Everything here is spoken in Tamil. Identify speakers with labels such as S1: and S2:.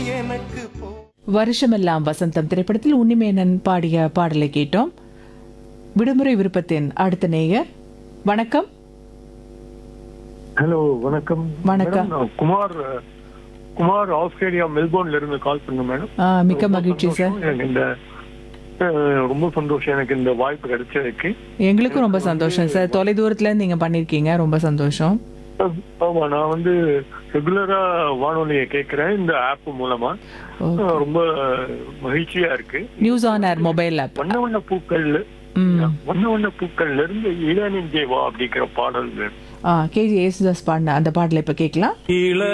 S1: எனக்கு போ
S2: வருஷமெல்லாம் வசந்தம் திரைப்படத்தில் உன்னிமேனன் பாடிய பாடலை கேட்டோம் விடுமுறை விருப்பத்தின் அடுத்த நேயர் வணக்கம்
S3: ஹலோ வணக்கம்
S2: வணக்கம்.
S3: மேடம், நான் குமார் அஹ், குமார் ஆஸ்திரேலியா மெல்போர்ன்ல இருந்து கால் பண்ண மேடம்
S2: ஆ, மிக்க
S3: ரொம்ப
S2: மகிழ்ச்சி சார்
S3: சந்தோஷம். எனக்கு இந்த அஹ், ரொம்ப சந்தோஷம் எனக்கு இந்த வாய்ப்பு கிடைச்சதுக்கு
S2: எங்களுக்கும் ரொம்ப சந்தோஷம் சார் தொலை தூரத்துல இருந்து நீங்க பண்ணிருக்கீங்க ரொம்ப சந்தோஷம்
S3: அஹ், ஆமா நான் வந்து ரெகுலரா வானொலியை கேட்கிறேன் இந்த ஆப் மூலமா
S2: ஓ.
S3: அஹ், ரொம்ப மகிழ்ச்சியா இருக்கு
S2: news on air mobile app
S3: வண்ண வண்ண பூக்கள்
S2: ம்
S3: வண்ண வண்ண பூக்கள்ல இருந்து இளநெஞ்சே வா அப்படிங்கிற பாடல்
S2: ஆ கேஜி ஏசுதாஸ் பாடின அந்த பாடலை இப்ப கேட்கலாம்
S1: இள